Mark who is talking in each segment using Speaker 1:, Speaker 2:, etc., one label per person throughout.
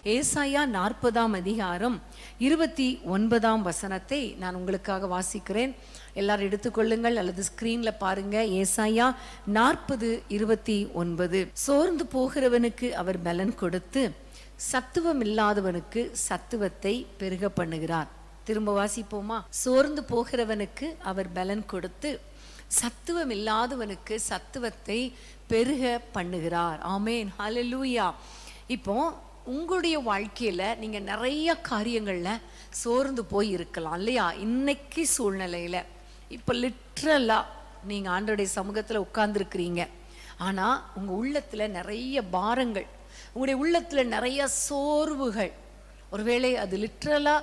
Speaker 1: ஏசாயா நாற்பதாம் அதிகாரம் இருபத்தி ஒன்பதாம் வசனத்தை நான் உங்களுக்காக வாசிக்கிறேன் எல்லாரும் எடுத்துக்கொள்ளுங்கள் அல்லது ஸ்கிரீன்ல பாருங்க ஏசாயா நாற்பது இருபத்தி ஒன்பது சோர்ந்து போகிறவனுக்கு அவர் பலன் கொடுத்து சத்துவம் இல்லாதவனுக்கு சத்துவத்தை பெருக பண்ணுகிறார் திரும்ப வாசிப்போமா சோர்ந்து போகிறவனுக்கு அவர் பலன் கொடுத்து சத்துவம் இல்லாதவனுக்கு சத்துவத்தை பெருக பண்ணுகிறார் ஆமேன் ஹalleluya இப்போ உங்களுடைய வாழ்க்கையில நீங்க நிறைய காரியங்கள்ல சோர்ந்து போய் இருக்கலாம் இல்லையா இன்னைக்கு சூழ்நிலையில இப்போ லிட்ரலா நீங்க ஆண்டோடைய சமூகத்துல உட்கார்ந்துருக்கிறீங்க ஆனா உங்க உள்ளத்துல நிறைய பாரங்கள் உங்களுடைய உள்ளத்துல நிறைய சோர்வுகள் ஒருவேளை அது லிட்ரலா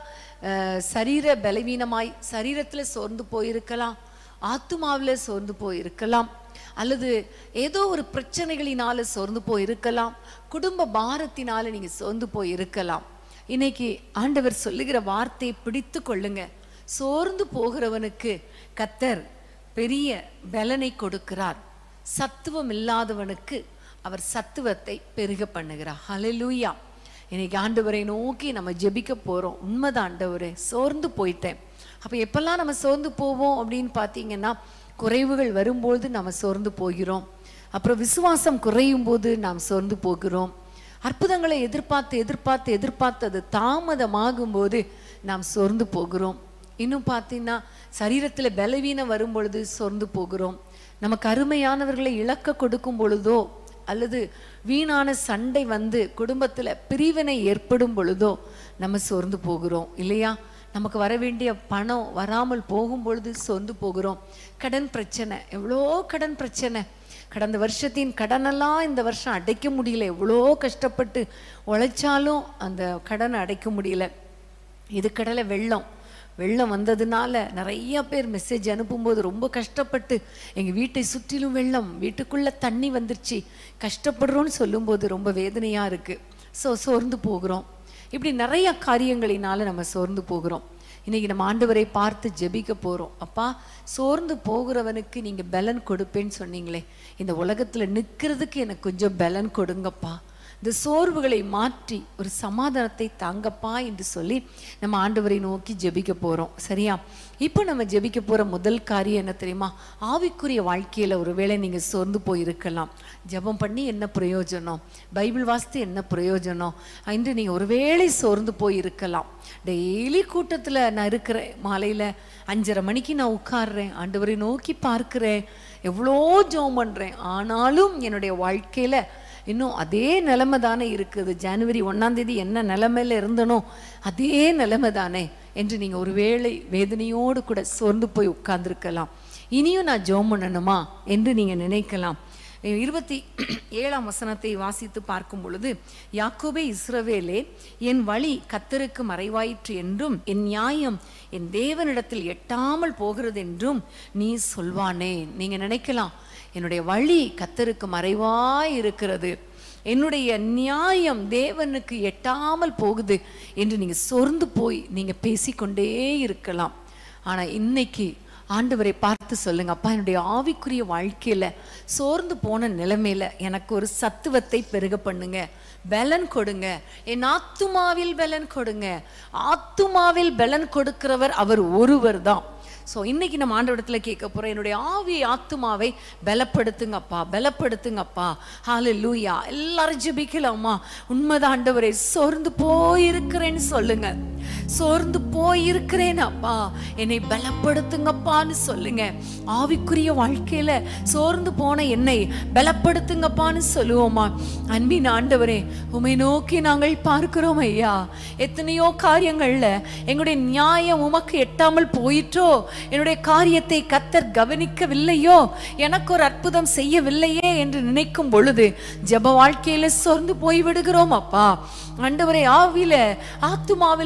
Speaker 1: சரீர பலவீனமாய் சரீரத்துல சோர்ந்து போயிருக்கலாம் ஆத்துமாவில் சோர்ந்து போயிருக்கலாம் அல்லது ஏதோ ஒரு பிரச்சனைகளினால சோர்ந்து போயிருக்கலாம் குடும்ப பாரத்தினால நீங்க சோர்ந்து போயிருக்கலாம் இன்னைக்கு ஆண்டவர் சொல்லுகிற வார்த்தையை பிடித்து கொள்ளுங்க சோர்ந்து போகிறவனுக்கு கத்தர் பெரிய பலனை கொடுக்கிறார் சத்துவம் இல்லாதவனுக்கு அவர் சத்துவத்தை பெருக பண்ணுகிறார் ஹalleluya இன்னைக்கு ஆண்டவரை நோக்கி நம்ம ஜெபிக்க போறோம் உண்மைதான் ஆண்டவரே சோர்ந்து போயிட்டேன் அப்ப எப்பெல்லாம் நம்ம சோர்ந்து போவோம் அப்படின்னு பார்த்தீங்கன்னா குறைவுகள் வரும்போது நம்ம சோர்ந்து போகிறோம் அப்புறம் விசுவாசம் குறையும் போது நாம் சோர்ந்து போகிறோம் அற்புதங்களை எதிர்பார்த்து எதிர்பார்த்து எதிர்பார்த்து அது தாமதமாகும் போது நாம் சோர்ந்து போகிறோம் இன்னும் பார்த்தீங்கன்னா சரீரத்தில் பலவீனம் வரும் பொழுது சோர்ந்து போகிறோம் நமக்கு அருமையானவர்களை இழக்க கொடுக்கும் பொழுதோ அல்லது வீணான சண்டை வந்து குடும்பத்தில் பிரிவினை ஏற்படும் பொழுதோ நம்ம சோர்ந்து போகிறோம் இல்லையா நமக்கு வர வேண்டிய பணம் வராமல் போகும் பொழுது சோர்ந்து போகிறோம் கடன் பிரச்சனை எவ்வளோ கடன் பிரச்சனை கடந்த வருஷத்தின் கடனெல்லாம் இந்த வருஷம் அடைக்க முடியல எவ்வளோ கஷ்டப்பட்டு உழைச்சாலும் அந்த கடனை அடைக்க முடியல இது கடலை வெள்ளம் வெள்ளம் வந்ததுனால நிறைய பேர் மெசேஜ் அனுப்பும்போது ரொம்ப கஷ்டப்பட்டு எங்கள் வீட்டை சுற்றிலும் வெள்ளம் வீட்டுக்குள்ளே தண்ணி வந்துருச்சு கஷ்டப்படுறோன்னு சொல்லும்போது ரொம்ப வேதனையாக இருக்குது ஸோ சோர்ந்து போகிறோம் இப்படி நிறைய காரியங்களினால நம்ம சோர்ந்து போகிறோம் இன்னைக்கு நம்ம ஆண்டவரை பார்த்து ஜெபிக்க போகிறோம் அப்பா சோர்ந்து போகிறவனுக்கு நீங்கள் பலன் கொடுப்பேன்னு சொன்னீங்களே இந்த உலகத்தில் நிற்கிறதுக்கு எனக்கு கொஞ்சம் பலன் கொடுங்கப்பா இந்த சோர்வுகளை மாற்றி ஒரு சமாதானத்தை தாங்கப்பா என்று சொல்லி நம்ம ஆண்டவரை நோக்கி ஜெபிக்க போகிறோம் சரியா இப்போ நம்ம ஜெபிக்க போகிற முதல் காரியம் என்ன தெரியுமா ஆவிக்குரிய வாழ்க்கையில் ஒருவேளை நீங்கள் சோர்ந்து போயிருக்கலாம் ஜெபம் பண்ணி என்ன பிரயோஜனம் பைபிள் வாசித்து என்ன பிரயோஜனம் இன்று நீங்கள் ஒருவேளை சோர்ந்து போயிருக்கலாம் டெய்லி கூட்டத்தில் நான் இருக்கிறேன் மாலையில் அஞ்சரை மணிக்கு நான் உட்கார்றேன் ஆண்டவரை நோக்கி பார்க்கிறேன் எவ்வளோ ஜெபம் பண்ணுறேன் ஆனாலும் என்னுடைய வாழ்க்கையில் இன்னும் அதே நிலைமை தானே இருக்குது ஜனவரி ஒன்றாம் தேதி என்ன நிலைமையில இருந்தனோ அதே நிலைமை தானே என்று நீங்கள் ஒருவேளை வேதனையோடு கூட சோர்ந்து போய் உட்கார்ந்துருக்கலாம் இனியும் நான் ஜெபம் பண்ணணுமா என்று நீங்கள் நினைக்கலாம் இருபத்தி ஏழாம் வசனத்தை வாசித்து பார்க்கும் பொழுது யாக்கோபே இஸ்ரவேலே என் வழி கத்தருக்கு மறைவாயிற்று என்றும் என் நியாயம் என் தேவனிடத்தில் எட்டாமல் போகிறது என்றும் நீ சொல்வானே நீங்க நினைக்கலாம் என்னுடைய வழி கத்தருக்கு மறைவாய் இருக்கிறது என்னுடைய நியாயம் தேவனுக்கு எட்டாமல் போகுது என்று நீங்க சோர்ந்து போய் நீங்க பேசிக்கொண்டே இருக்கலாம் ஆனா இன்னைக்கு ஆண்டவரை பார்த்து சொல்லுங்க அப்பா என்னுடைய ஆவிக்குரிய வாழ்க்கையில சோர்ந்து போன நிலைமையில எனக்கு ஒரு சத்துவத்தை பெருக பண்ணுங்க பலன் கொடுங்க என் ஆத்துமாவில் பலன் கொடுங்க ஆத்துமாவில் பலன் கொடுக்கிறவர் அவர் ஒருவர் தான் ஸோ இன்னைக்கு நம்ம ஆண்டவடத்துல கேட்க போறோம் என்னுடைய ஆவி ஆத்துமாவை பலப்படுத்துங்கப்பா பலப்படுத்துங்கப்பா ஹால லூயா எல்லாரும் ஜெபிக்கலாமா உண்மைதான் ஆண்டவரை சோர்ந்து போயிருக்கிறேன்னு சொல்லுங்க சோர்ந்து போயிருக்கிறேன் அப்பா என்னை பலப்படுத்துங்கப்பான்னு சொல்லுங்க ஆவிக்குரிய வாழ்க்கையில சோர்ந்து போன என்னை பலப்படுத்துங்கப்பான்னு சொல்லுவோமா அன்பின் ஆண்டவரே உமை நோக்கி நாங்கள் பார்க்கிறோம் ஐயா எத்தனையோ காரியங்கள்ல எங்களுடைய நியாயம் உமக்கு எட்டாமல் போயிற்றோ என்னுடைய காரியத்தை கத்தர் கவனிக்கவில்லையோ எனக்கு ஒரு அற்புதம் செய்யவில்லையே என்று நினைக்கும் பொழுது ஜெப வாழ்க்கையில சோர்ந்து போய் விடுகிறோம் அப்பா ஆண்டவரை ஆவில ஆத்துமாவில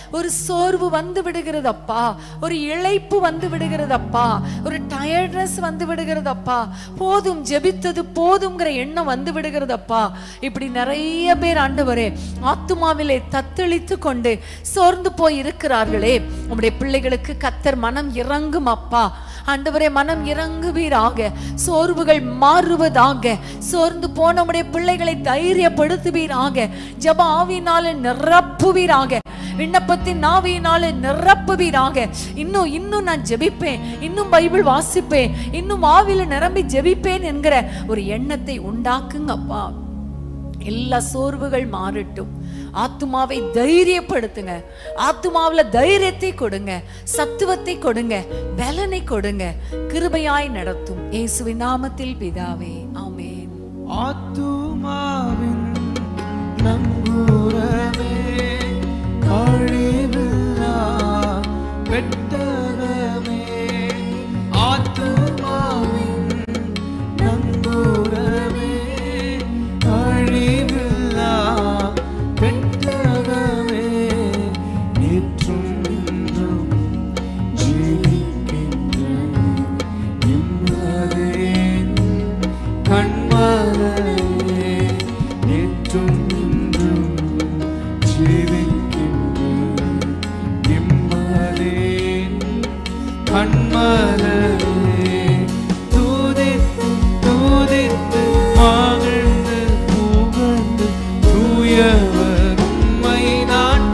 Speaker 1: ஒரு சோர்வு வந்து விடுகிறதப்பா ஒரு இழைப்பு வந்து விடுகிறதப்பா ஒரு டயர்ட்னஸ் வந்து விடுகிறதப்பா போதும் ஜெபித்தது போதுங்கிற எண்ணம் வந்து விடுகிறதப்பா இப்படி நிறைய பேர் ஆண்டவரே ஆத்துமாவிலே தத்தளித்து கொண்டு சோர்ந்து போய் இருக்கிறார்களே உம்முடைய பிள்ளைகளுக்கு கத்தர் மனம் இறங்கும் அப்பா ஆண்டவரே மனம் இறங்குவீராக சோர்வுகள் மாறுவதாக சோர்ந்து போன உம்முடைய பிள்ளைகளை தைரியப்படுத்துவீராக ஜப ஆவியினால நிரப்புவீராக விண்ணப்பத்தின் நாவியினால நிரப்புவீராக இன்னும் இன்னும் நான் ஜெபிப்பேன் இன்னும் பைபிள் வாசிப்பேன் இன்னும் ஆவியில நிரம்பி ஜெபிப்பேன் என்கிற ஒரு எண்ணத்தை உண்டாக்குங்கப்பா எல்லா சோர்வுகள் மாறட்டும் ஆத்துமாவை தைரியப்படுத்துங்க ஆத்துமாவுல தைரியத்தை கொடுங்க சத்துவத்தை கொடுங்க பலனை கொடுங்க கிருபையாய் நடத்தும் இயேசுவின் நாமத்தில் பிதாவே ஆமென்
Speaker 2: ஆத்துமாவின் நங்கூரமே அழிவில்லா பெட்டகமே ஆத்துமாவின் நங்கூரமே அழிவில்லா பெட்டகமே நேற்றும் இன்றும் ஜீவிக்கின்ற நிம்மதேன் கண்மலையே நேற்றும் இன்றும் ஜீவிக்கின்ற நிம்மதேன் கண்மலையே தூதித்து தூதித்து மகிழ்ந்து புகழ்ந்து தூயவர் உம்மை நான்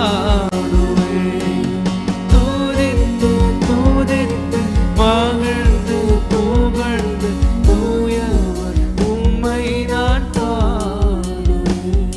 Speaker 2: பாடுவேன் தூதித்து தூதித்து மகிழ்ந்து புகழ்ந்து தூயவர் உம்மை நான் பாடுவேன்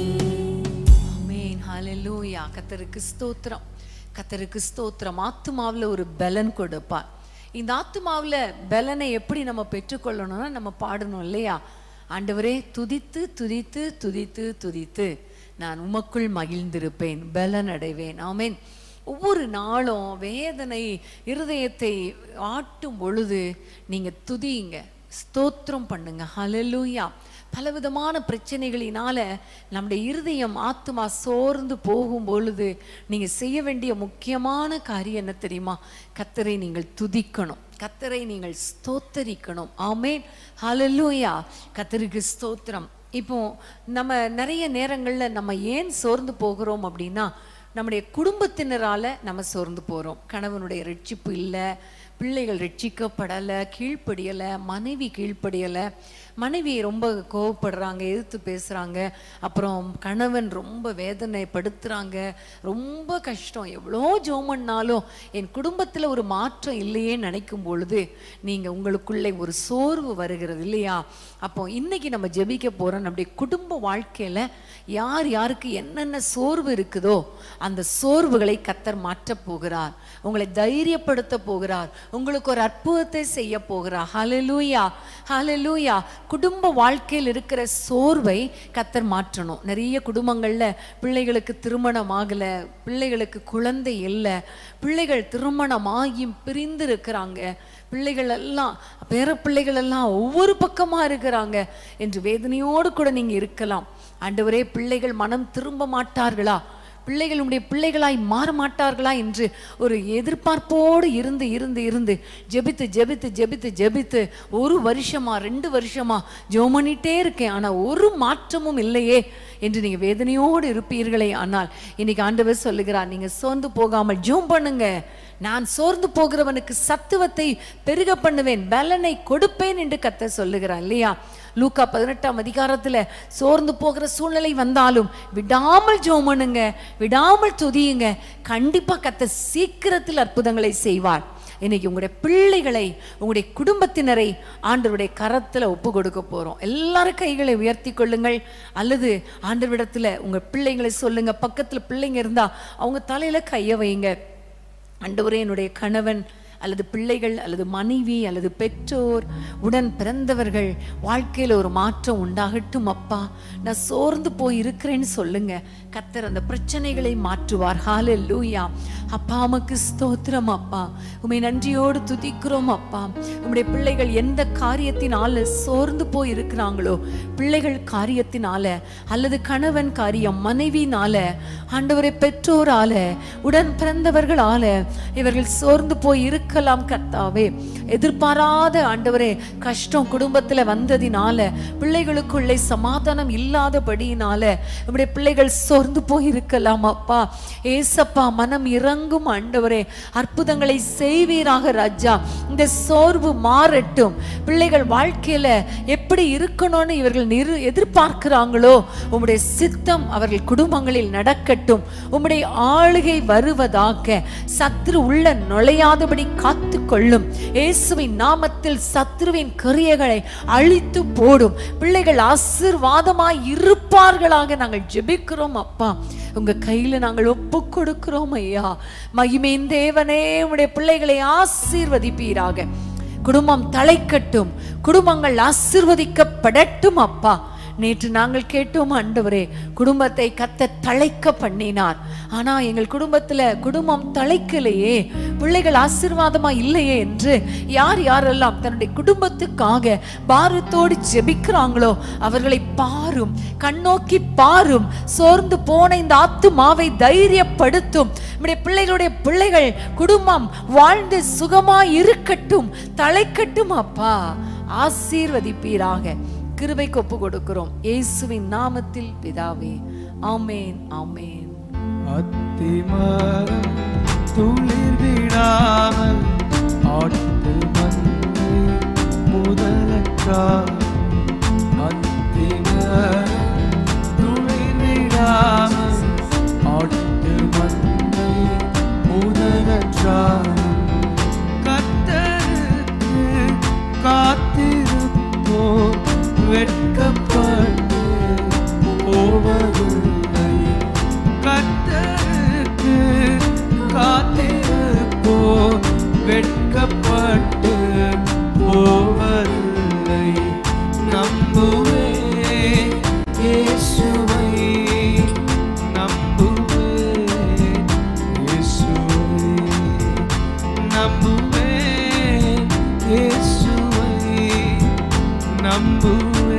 Speaker 1: ஆமென் ஹalleluya கர்த்தருக்கு ஸ்தோத்திரம் கர்த்தருக்கு ஸ்தோத்திரம் ஆத்துமாவுல ஒரு பலன் கொடுப்பார் இந்த ஆத்துமாவுல பலனை எப்படி நம்ம பெற்றுக்கொள்ளணும்னா நம்ம பாடணும் இல்லையா ஆண்டவரே துதித்து துதித்து துதித்து துதித்து நான் உமக்குள் மகிழ்ந்திருப்பேன் பலன் அடைவேன் ஆமென் ஒவ்வொரு நாளும் வேதனை இருதயத்தை ஆட்டும் பொழுது நீங்க துதியுங்க ஸ்தோத்திரம் பண்ணுங்க ஹalleluya பலவிதமான பிரச்சனைகளினால நம்முடைய இருதயம் ஆத்துமா சோர்ந்து போகும் பொழுது நீங்க செய்ய வேண்டிய முக்கியமான காரியம் என்ன தெரியுமா கத்தரை நீங்கள் துதிக்கணும் கத்தரை நீங்கள் ஸ்தோத்தரிக்கணும் ஆமென் ஹalleluya கத்தருக்கு ஸ்தோத்திரம் இப்போ நம்ம நிறைய நேரங்கள்ல நம்ம ஏன் சோர்ந்து போகிறோம் அப்படின்னா நம்முடைய குடும்பத்தினரால நம்ம சோர்ந்து போறோம் கணவனுடைய ரட்சிப்பு இல்லை பிள்ளைகள் ரட்சிக்கப்படலை கீழ்ப்படியலை மனைவி கீழ்ப்படியலை மனைவி ரொம்ப கோவப்படுறாங்க எதிர்த்து பேசுகிறாங்க அப்புறம் கணவன் ரொம்ப வேதனைப்படுத்துகிறாங்க ரொம்ப கஷ்டம் எவ்வளோ ஜோமன்னாலும் என் குடும்பத்தில் ஒரு மாற்றம் இல்லையே நினைக்கும் பொழுது நீங்கள் உங்களுக்குள்ளே ஒரு சோர்வு வருகிறது இல்லையா அப்போ இன்னைக்கு நம்ம ஜெபிக்க போகிறோம் நம்முடைய குடும்ப வாழ்க்கையில் யார் யாருக்கு என்னென்ன சோர்வு இருக்குதோ அந்த சோர்வுகளை கத்தர் மாற்றப் போகிறார் உங்களை தைரியப்படுத்த போகிறார் உங்களுக்கு ஒரு அற்புதத்தை செய்ய போகிறார் ஹalleluya ஹalleluya குடும்ப வாழ்க்கையில் இருக்கிற சோர்வை கத்தர் மாற்றணும் நிறைய குடும்பங்கள்ல பிள்ளைகளுக்கு திருமணம் ஆகல பிள்ளைகளுக்கு குழந்தை இல்லை பிள்ளைகள் திருமணமாகியும் பிரிந்து இருக்கிறாங்க பிள்ளைகள் எல்லாம் பேர பிள்ளைகள் எல்லாம் ஒவ்வொரு பக்கமா இருக்கிறாங்க என்று வேதனையோடு கூட நீங்க இருக்கலாம் ஆண்டவரே பிள்ளைகள் மனம் திரும்ப மாட்டார்களா பிள்ளைகள் உடைய பிள்ளைகளாய் மாற மாட்டார்களா என்று ஒரு எதிர்பார்ப்போடு இருந்து இருந்து இருந்து ஜெபித்து ஜெபித்து ஜெபித்து ஜெபித்து ஒரு வருஷமா ரெண்டு வருஷமா ஜெபம் பண்ணிட்டே இருக்கேன் ஆனா ஒரு மாற்றமும் இல்லையே என்று நீங்க வேதனையோடு இருப்பீர்களே ஆனால் இன்னைக்கு ஆண்டவர் சொல்லுகிறார் நீங்க சோர்ந்து போகாமல் ஜெபம் பண்ணுங்க நான் சோர்ந்து போகிறவனுக்கு சத்துவத்தை பெருக பண்ணுவேன் பலனை கொடுப்பேன் என்று கத்த சொல்லுகிறார் இல்லையா லூக்கா பதினெட்டாம் அதிகாரத்துல சோர்ந்து போகிற சூழ்நிலை வந்தாலும் விடாமல் ஜெபம் பண்ணுங்க விடாமல் துதியுங்க கண்டிப்பா கத்த சீக்கிரத்தில் அற்புதங்களை செய்வார் இன்னைக்கு உங்களுடைய பிள்ளைகளை உங்களுடைய குடும்பத்தினரை ஆண்டவருடைய கரத்துல ஒப்பு கொடுக்க போறோம் எல்லாரும் கைகளை உயர்த்தி கொள்ளுங்கள் அல்லது ஆண்டவரிடத்துல உங்க பிள்ளைங்களை சொல்லுங்க பக்கத்துல பிள்ளைங்க இருந்தா அவங்க தலையில கைய வைங்க ஆண்டவரே என்னுடைய கணவன் அல்லது பிள்ளைகள் அல்லது மனைவி அல்லது பெற்றோர் உடன் பிறந்தவர்கள் வாழ்க்கையில ஒரு மாற்றம் உண்டாகட்டும் அப்பா நான் சோர்ந்து போய் இருக்கிறேன்னு சொல்லுங்க கத்தர் அந்த பிரச்சனைகளை மாற்றுவார் ஹalleluya அப்பா உமக்கு ஸ்தோத்திரம் அப்பா உமை நன்றியோடு துதிக்கிறோம் அப்பா உம்முடைய பிள்ளைகள் எந்த காரியத்தினால சோர்ந்து போய் இருக்கிறாங்களோ பிள்ளைகள் காரியத்தினால அல்லது கணவன் காரியம் மனைவினால ஆண்டவரை பெற்றோரால உடன் பிறந்தவர்களால இவர்கள் சோர்ந்து போய் இருக்கலாம் கர்த்தாவே எதிர்பாராத ஆண்டவரே கஷ்டம் குடும்பத்துல வந்ததினால பிள்ளைகளுக்குள்ளே சமாதானம் இல்லாதபடியினால நம்முடைய பிள்ளைகள் சோர்ந்து போய் இருக்கலாம் அப்பா ஏசப்பா மனம் இறங்கும் ஆண்டவரே அற்புதங்களை செய்வீராக ராஜா இந்த சோர்வு மாறட்டும் பிள்ளைகள் வாழ்க்கையில எப்படி இருக்கணும்னு இவர்கள் நிரு எதிர்பார்க்கிறாங்களோ உம்முடைய சித்தம் அவர்கள் குடும்பங்களில் நடக்கட்டும் உம்முடைய ஆளுகை வருவதாக சத்ரு உள்ள நுழையாதபடி காத்து கொள்ளும் இயேசுவின் நாமத்தில் சத்ருவின் கிரியைகளை அழித்து போடும் பிள்ளைகள் ஆசீர்வாதமாய் இருப்பார்களாக நாங்கள் ஜெபிக்கிறோம் அப்பா உங்க கையில நாங்கள் ஒப்பு கொடுக்கிறோம் ஐயா மகிமையின் தேவனே உம்முடைய பிள்ளைகளை ஆசீர்வதிப்பீராக குடும்பம் தலைக்கட்டும் குடும்பங்கள் ஆசீர்வதிக்கப்படட்டும் அப்பா நேற்று நாங்கள் கேட்டோம் ஆண்டவரே குடும்பத்தை கத்த தழைக்க பண்ணினார் ஆனா எங்கள் குடும்பத்துல குடும்பம் தழைக்கலையே பிள்ளைகள் ஆசீர்வாதமா இல்லையே என்று யார் யாரெல்லாம் தன்னுடைய குடும்பத்துக்காக பாரத்தோடு ஜெபிக்கிறாங்களோ அவர்களை பாரும் கண்ணோக்கி பாரும் சோர்ந்து போன இந்த ஆத்துமாவை தைரியப்படுத்தும் நம்முடைய பிள்ளைகளுடைய பிள்ளைகள் குடும்பம் வாழ்ந்து சுகமாய் இருக்கட்டும் தலைக்கட்டும் அப்பா ஆசீர்வதிப்பீராக கிருபைக்கு ஒப்பு கொடுக்கிறோம் இயேசுவின் நாமத்தில் பிதாவே ஆமேன் ஆமேன்
Speaker 2: அத்திமரம் துளிர் விடாமல் ஆட்டு மந்தை முதலற்றார் அத்திமரம் துளிர் விடாமல் ஆட்டு மந்தை முதலற்றார் கத்தருக்கு காத்திருப்போ வெட்கப்பட்டு போவதில்லை கத்தருக்கு காத்திருப்போ வெட்கப்பட்டு போவதில்லை நம்புவே இயேசுவை நம்புவே இயேசுவை நம்புவே இயேசுவை நம்புவே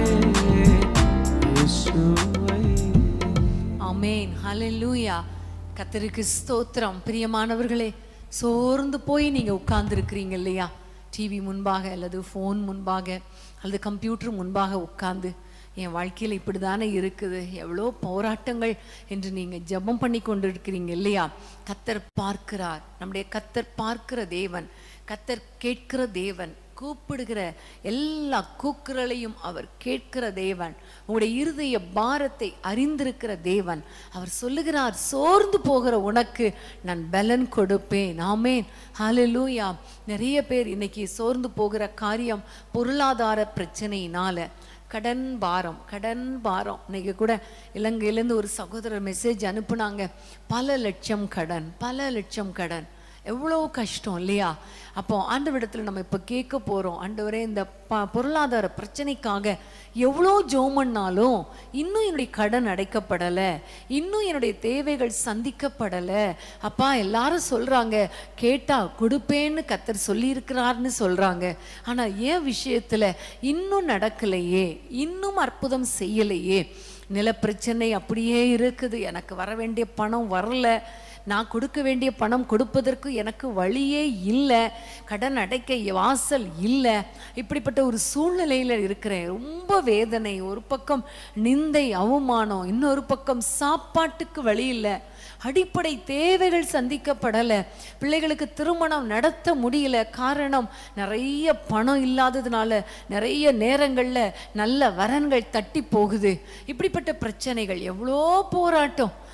Speaker 2: இயேசுவை
Speaker 1: ஆமேன் ஹalleluya கர்த்தருக்கு ஸ்தோத்திரம் பிரியமானவர்களே சோர்ந்து போய் நீங்க உட்கார்ந்து இருக்கிறீங்க இல்லையா டிவி முன்பாக அல்லது ஃபோன் முன்பாக அல்லது கம்ப்யூட்டர் முன்பாக உட்கார்ந்து என் வாழ்க்கையில் இப்படி தானே இருக்குது எவ்வளோ போராட்டங்கள் என்று நீங்கள் ஜெபம் பண்ணி கொண்டு இருக்கிறீங்க இல்லையா கத்தர் பார்க்கிறார் நம்முடைய கத்தர் பார்க்கிற தேவன் கத்தர் கேட்கிற தேவன் கூப்பிடுகிற எல்லா கூக்குரலையும் அவர் கேட்கிற தேவன் உங்களுடைய இருதய பாரத்தை அறிந்திருக்கிற தேவன் அவர் சொல்லுகிறார் சோர்ந்து போகிற உனக்கு நான் பலன் கொடுப்பேன் ஆமேன் ஹalleluya நிறைய பேர் இன்னைக்கு சோர்ந்து போகிற காரியம் பொருளாதார பிரச்சனையினால கடன் பாரம் கடன் பாரம் இன்னைக்கு கூட இலங்கையிலேருந்து ஒரு சகோதரர் மெசேஜ் அனுப்புனாங்க பல லட்சம் கடன் பல லட்சம் கடன் எவ்வளோ கஷ்டம் இல்லையா அப்போ ஆண்டவரிடத்துல நம்ம இப்போ கேட்க போகிறோம் ஆண்டவரே இந்த ப பொருளாதார பிரச்சனைக்காக எவ்வளோ ஜோமன்னாலும் இன்னும் என்னுடைய கடன் அடைக்கப்படலை இன்னும் என்னுடைய தேவைகள் சந்திக்கப்படலை அப்பா எல்லாரும் சொல்கிறாங்க கேட்டா கொடுப்பேன்னு கத்தர் சொல்லியிருக்கிறார்னு சொல்கிறாங்க ஆனால் ஏன் விஷயத்தில் இன்னும் நடக்கலையே இன்னும் அற்புதம் செய்யலையே நிலப்பிரச்சனை அப்படியே இருக்குது எனக்கு வர வேண்டிய பணம் வரல நான் கொடுக்க வேண்டிய பணம் கொடுப்பதற்கு எனக்கு வழியே இல்லை கடன் அடைக்க வாசல் இல்லை இப்படிப்பட்ட ஒரு சூழ்நிலையில் இருக்கிறேன் ரொம்ப வேதனை ஒரு பக்கம் நிந்தை அவமானம் இன்னொரு பக்கம் சாப்பாட்டுக்கு வழி இல்லை அடிப்படை தேவைகள் சந்திக்கப்படலை பிள்ளைகளுக்கு திருமணம் நடத்த முடியல காரணம் நிறைய பணம் இல்லாததுனால நிறைய நேரங்களில் நல்ல வரன்கள் தட்டி போகுது இப்படிப்பட்ட பிரச்சனைகள் எவ்வளோ போராட்டம்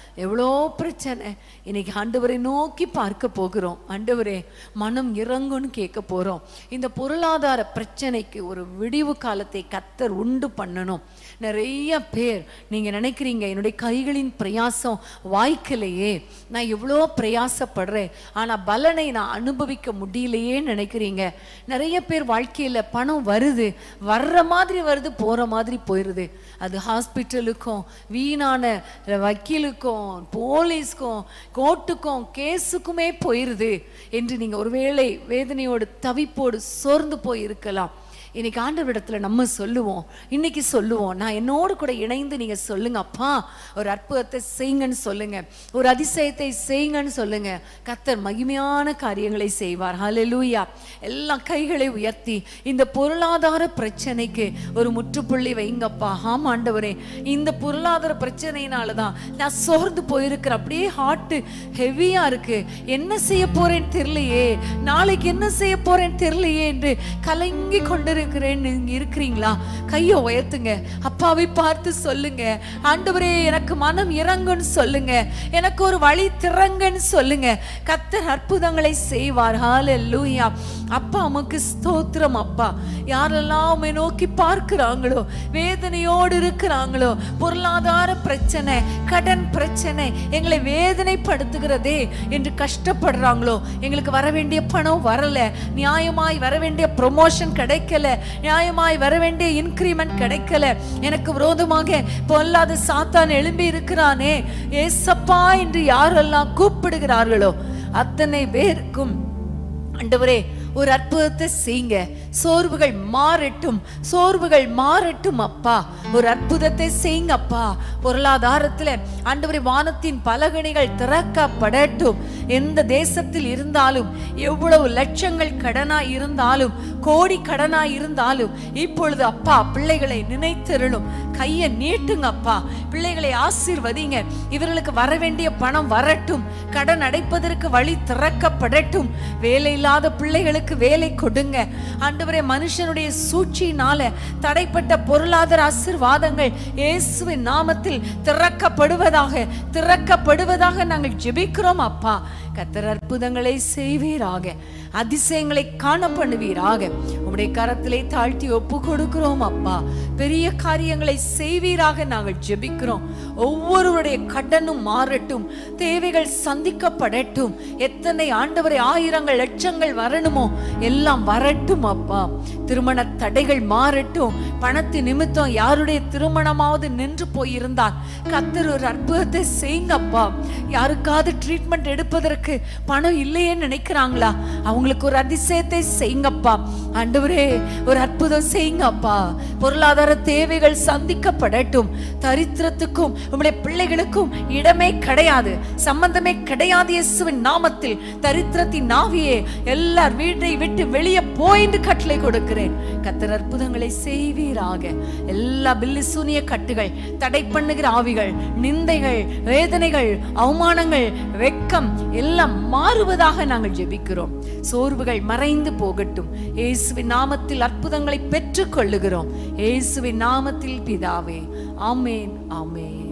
Speaker 1: எவ்வளோ பிரச்சனை இன்னைக்கு ஆண்டவரை நோக்கி பார்க்க போகிறோம் ஆண்டவரே மனம் இறங்குன்னு கேட்க போகிறோம் இந்த பொருளாதார பிரச்சனைக்கு ஒரு விடிவு காலத்தை கத்தர் உண்டு பண்ணணும் நிறைய பேர் நீங்கள் நினைக்கிறீங்க என்னுடைய கைகளின் பிரயாசம் வாய்க்கலையே நான் எவ்வளோ பிரயாசப்படுறேன் ஆனால் பலனை நான் அனுபவிக்க முடியலையே நினைக்கிறீங்க நிறைய பேர் வாழ்க்கையில் பணம் வருது வர்ற மாதிரி வருது போகிற மாதிரி போயிடுது அது ஹாஸ்பிட்டலுக்கும் வீணான வக்கீலுக்கும் போலீஸ்க்கும் கோர்ட்டுக்கும் கேஸுக்குமே போயிருது என்று நீங்கள் ஒருவேளை வேதனையோடு தவிப்போடு சோர்ந்து போய் இருக்கலாம் இன்னைக்கு ஆண்டவரிடத்துல நம்ம சொல்லுவோம் இன்னைக்கு சொல்லுவோம் நான் என்னோடு கூட இணைந்து நீங்க சொல்லுங்க அப்பா ஒரு அற்புதத்தை செய்யுங்கன்னு சொல்லுங்க ஒரு அதிசயத்தை செய்யுங்கன்னு சொல்லுங்க கத்தர் மகிமையான காரியங்களை செய்வார் ஹalleluya எல்லா கைகளை உயர்த்தி இந்த பொருளாதார பிரச்சனைக்கு ஒரு முற்றுப்புள்ளி வைங்கப்பா ஆமா ஆண்டவரே இந்த பொருளாதார பிரச்சனையினால தான் நான் சோர்ந்து போயிருக்கிறேன் அப்படியே ஹார்ட் ஹெவியா இருக்கு என்ன செய்ய போறேன்னு தெரியலையே நாளைக்கு என்ன செய்ய போறேன்னு தெரியலையே என்று கலங்கி கொண்டிருக்கிறேன் நீங்க இருக்கிறீங்களா கையை உயர்த்துங்க அப்பாவை பார்த்து சொல்லுங்க ஆண்டவரே எனக்கு மனம் இறங்குன்னு சொல்லுங்க எனக்கு ஒரு வழி திறங்கன்னு சொல்லுங்க கத்தர் அற்புதங்களை செய்வார் ஹalleluya அப்பா உமக்கு ஸ்தோத்திரம் அப்பா யாரெல்லாம் உம்மை நோக்கி பார்க்கிறாங்களோ வேதனையோடு இருக்கிறாங்களோ பொருளாதார பிரச்சனை கடன் பிரச்சனை எங்களை வேதனைப்படுத்துகிறதே என்று கஷ்டப்படுறாங்களோ எங்களுக்கு வர வேண்டிய பணம் வரல நியாயமாய் வர வேண்டிய ப்ரொமோஷன் கிடைக்கல நியாயமாய் வர வேண்டிய இன்க்ரிமெண்ட் கிடைக்கல எனக்கு விரோதமாக பொல்லாத சாத்தான் எழும்பி இருக்கிறானே ஏசப்பா என்று யாரெல்லாம் கூப்பிடுகிறார்களோ அத்தனை பேருக்கும் ஆண்டவரே ஒரு அற்புதத்தை செய்யுங்க சோர்வுகள் மாறட்டும் சோர்வுகள் மாறட்டும் அப்பா ஒரு அற்புதத்தை செய்யுங்க அப்பா பொருளாதாரத்துல ஆண்டவரே வானத்தின் பலகணிகள் திறக்கப்படட்டும் எந்த தேசத்தில் இருந்தாலும் எவ்வளவு லட்சங்கள் கடனா இருந்தாலும் கோடி கடனா இருந்தாலும் இப்பொழுது அப்பா பிள்ளைகளை நினைத்திருளும் கையை நீட்டுங்க அப்பா பிள்ளைகளை ஆசீர்வதிங்க இவர்களுக்கு வர வேண்டிய பணம் வரட்டும் கடன் அடைப்பதற்கு வழி திறக்கப்படட்டும் வேலை இல்லாத பிள்ளைகளுக்கு வேலை கொடுங்க ஆண்டவரே மனுஷனுடைய சூழ்ச்சியினால தடைப்பட்ட பொருளாதார ஆசீர்வாதங்கள் இயேசுவின் நாமத்தில் திறக்கப்படுவதாக திறக்கப்படுவதாக நாங்கள் ஜெபிக்கிறோம் அப்பா கத்தர் அற்புதங்களை செய்வீராக அதிசயங்களை காண பண்ணுவீராக உம்முடைய கரத்திலே தாழ்த்தி ஒப்பு கொடுக்கிறோம் அப்பா பெரிய காரியங்களை செய்வீராக நாங்கள் ஜெபிக்கிறோம் ஒவ்வொருவருடைய கடனும் மாறட்டும் தேவைகள் சந்திக்கப்படட்டும் எத்தனை ஆண்டவரை ஆயிரங்கள் லட்சங்கள் வரணுமோ எல்லாம் வரட்டும் அப்பா திருமண தடைகள் மாறட்டும் பணத்து நிமித்தம் யாருடைய திருமணமாவது நின்று போயிருந்தால் கத்தர் ஒரு அற்புதத்தை செய்யுங்கப்பா யாருக்காவது ட்ரீட்மெண்ட் எடுப்பதற்கு பணம் இல்லையேன்னு நினைக்கிறாங்களா அவங்களுக்கு ஒரு அதிசயத்தை செய்யுங்கப்பா ஆண்டவரே ஒரு அற்புதம் செய்யுங்கப்பா பொருளாதார தேவைகள் சந்திக்கப்படட்டும் தரித்திரத்துக்கும் உங்களுடைய பிள்ளைகளுக்கும் இடமே கிடையாது சம்பந்தமே கிடையாது இயேசுவின் நாமத்தில் தரித்திரத்தின் நாவியே எல்லார் வீட்டை விட்டு வெளியே போயின்னு கட்டளை கொடுக்கிறேன் கத்தர் அற்புதங்களை செய்வீராக எல்லா பில்லி சூனிய கட்டுகள் தடை பண்ணுகிற ஆவிகள் நிந்தைகள் வேதனைகள் அவமானங்கள் வெக்கம் எல்லாம் மாறுவதாக நாங்கள் ஜெபிக்கிறோம் சோர்வுகள் மறைந்து போகட்டும் இயேசுவின் நாமத்தில் அற்புதங்களை பெற்றுக் கொள்ளுகிறோம் இயேசுவின் நாமத்தில் பிதாவே ஆமேன் ஆமேன்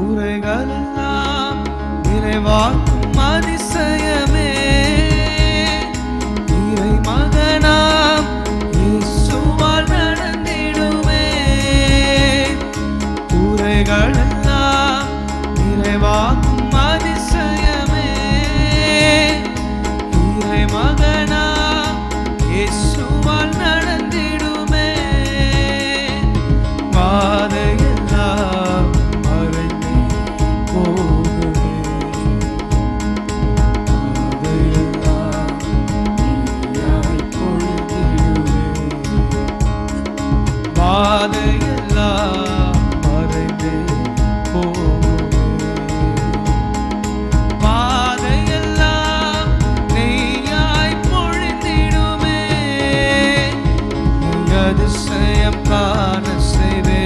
Speaker 2: குறைகளெல்லாம் நிறைவாக்கும் அதிசயமே இறை மகனாம் இயேசுவால் நடந்திடுமே குறைகளெல்லாம் நிறைவாக்கும் அதிசயமே இறை மகனாம் இயேசுவால் நடந்திடுமே பாதையெல்லாம் மறைந்தே போகுமே பாதையெல்லாம் நீயாய் பொழிந்திடுமே பாதையெல்லாம் மறைந்தே போகுமே பாதையெல்லாம் நெய்யாய் பொழிந்திடுமே நீ அதிசயம் காண செய்வே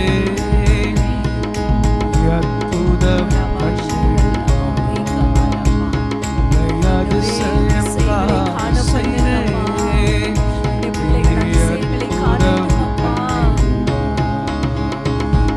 Speaker 2: அற்புதம் பண்ணிடுவாய். நீ அதிசயம் காண செய்வே நீ அற்புதம் பண்ணிடுவாய்.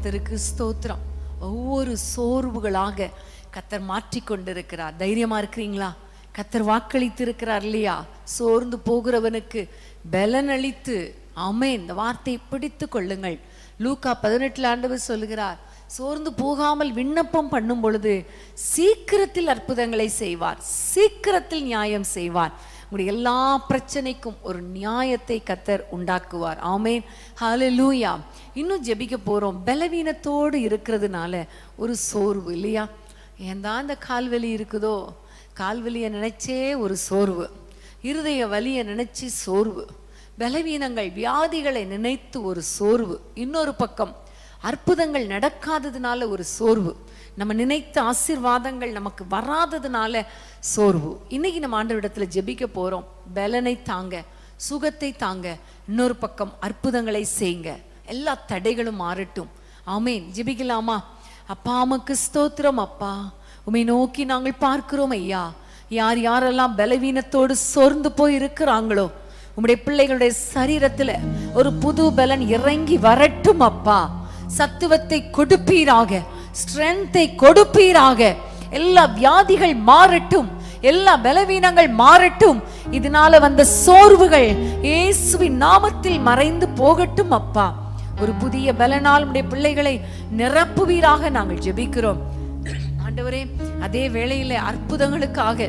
Speaker 1: கத்தருக்கு ஸ்தோத்திரம் ஒவ்வொரு சோர்வுகளாக கத்தர் மாற்றி கொண்டிருக்கிறார் தைரியமா இருக்கிறீங்களா கத்தர் வாக்களித்து இருக்கிறார் இல்லையா சோர்ந்து போகிறவனுக்கு பலன் அளித்து ஆமென் இந்த வார்த்தையை பிடித்து கொள்ளுங்கள் லூக்கா பதினெட்டுல ஆண்டவர் சொல்லுகிறார் சோர்ந்து போகாமல் விண்ணப்பம் பண்ணும் பொழுது சீக்கிரத்தில் அற்புதங்களை செய்வார் சீக்கிரத்தில் நியாயம் செய்வார் உங்களுடைய எல்லா பிரச்சனைக்கும் ஒரு நியாயத்தை கத்தர் உண்டாக்குவார் ஆமேன் ஹalleluya இன்னும் ஜெபிக்க போறோம் பலவீனத்தோடு இருக்கிறதுனால ஒரு சோர்வு இல்லையா ஏன் தான் இந்த கால்வலி இருக்குதோ கால்வலியை நினைச்சே ஒரு சோர்வு இருதய வலியை நினைச்சு சோர்வு பலவீனங்கள் வியாதிகளை நினைத்து ஒரு சோர்வு இன்னொரு பக்கம் அற்புதங்கள் நடக்காததுனால ஒரு சோர்வு நம்ம நினைத்த ஆசீர்வாதங்கள் நமக்கு வராததுனால சோர்வு இன்னைக்கு நம்ம ஆண்டவரிடத்துல ஜெபிக்க போறோம் பலனை தாங்க சுகத்தை தாங்க இன்னொரு பக்கம் அற்புதங்களை செய்யுங்க எல்லா தடைகளும் மாறட்டும் ஆமேன் ஜெபிக்கலாமா அப்பா அமக்கு ஸ்தோத்திரம் அப்பா உமை நோக்கி நாங்கள் பார்க்கிறோம் ஐயா யார் யாரெல்லாம் பலவீனத்தோடு சோர்ந்து போய் இருக்கிறாங்களோ உம்முடைய பிள்ளைகளுடைய சரீரத்துல ஒரு புது பலன் இறங்கி வரட்டும் அப்பா சத்துவத்தை கொடுப்பீராக ஸ்ட்ரென்த்தை கொடுப்பீராக எல்லா வியாதிகள் மாறட்டும் எல்லா பலவீனங்கள் மாறட்டும் இதனால வந்த சோர்வுகள் இயேசுவின் நாமத்தில் மறைந்து போகட்டும் அப்பா ஒரு புதிய பலனால் உடைய பிள்ளைகளை நிரப்புவீராக நாங்கள் ஜெபிக்கிறோம் ஆண்டவரே அதே வேளையில அற்புதங்களுக்காக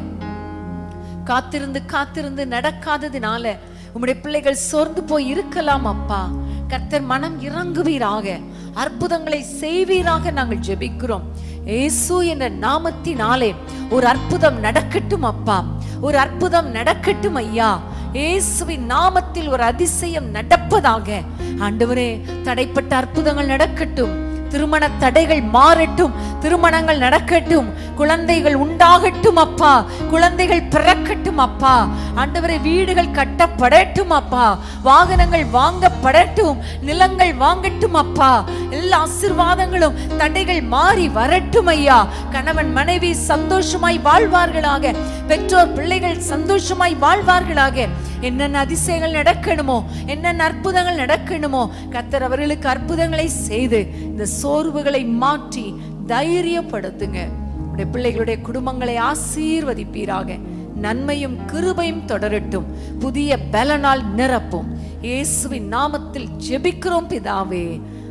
Speaker 1: காத்திருந்து காத்திருந்து நடக்காததினால உம்முடைய பிள்ளைகள் சோர்ந்து போய் இருக்கலாம் அப்பா கர்த்தர் மனம் இறங்குவீராக அற்புதங்களை செய்வீராக நாங்கள் ஜெபிக்கிறோம் இயேசு என்ற நாமத்தினாலே ஒரு அற்புதம் நடக்கட்டும் அப்பா ஒரு அற்புதம் நடக்கட்டும் ஐயா இயேசுவின் நாமத்தில் ஒரு அதிசயம் நடப்பதாக ஆண்டவரே தடைப்பட்ட அற்புதங்கள் நடக்கட்டும் திருமண தடைகள் மாறட்டும் திருமணங்கள் நடக்கட்டும் குழந்தைகள் உண்டாகட்டும் அப்பா குழந்தைகள் பிறக்கட்டும் அப்பா ஆண்டவரே வீடுகள் கட்டப்படட்டும் அப்பா வாகனங்கள் வாங்கப்படட்டும் நிலங்கள் வாங்கட்டும் அப்பா எல்லா ஆசீர்வாதங்களும் தடைகள் மாறி வரட்டும் ஐயா கணவன் மனைவி சந்தோஷமாய் வாழ்வார்களாக பெற்றோர் பிள்ளைகள் சந்தோஷமாய் வாழ்வார்களாக என்னென்ன அதிசயங்கள் நடக்கணுமோ என்னென்ன அற்புதங்கள் நடக்கணுமோ கத்தர் அவர்களுக்கு அற்புதங்களை செய்து இந்த சோர்வுகளை மாற்றி தைரியப்படுத்துங்க உடைய பிள்ளைகளுடைய குடும்பங்களை ஆசீர்வதிப்பீராக நன்மையும் கிருபையும் தொடரட்டும் புதிய பலனால் நிரப்பும் இயேசுவின் நாமத்தில் ஜெபிக்கிறோம் பிதாவே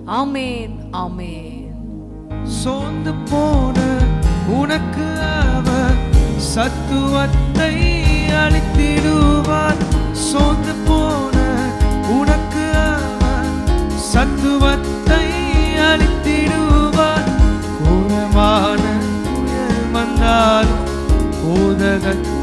Speaker 1: ஆமேன் ஆமேன்
Speaker 2: சோர்ந்து போன உனக்கு அவர் சத்துவத்தை அளித்திடுவார் சோர்ந்து போன உனக்கு அவர் சத்துவத்தை அளித்திடுவார் கூறமான புயல் வந்தாலும் போதகத்தை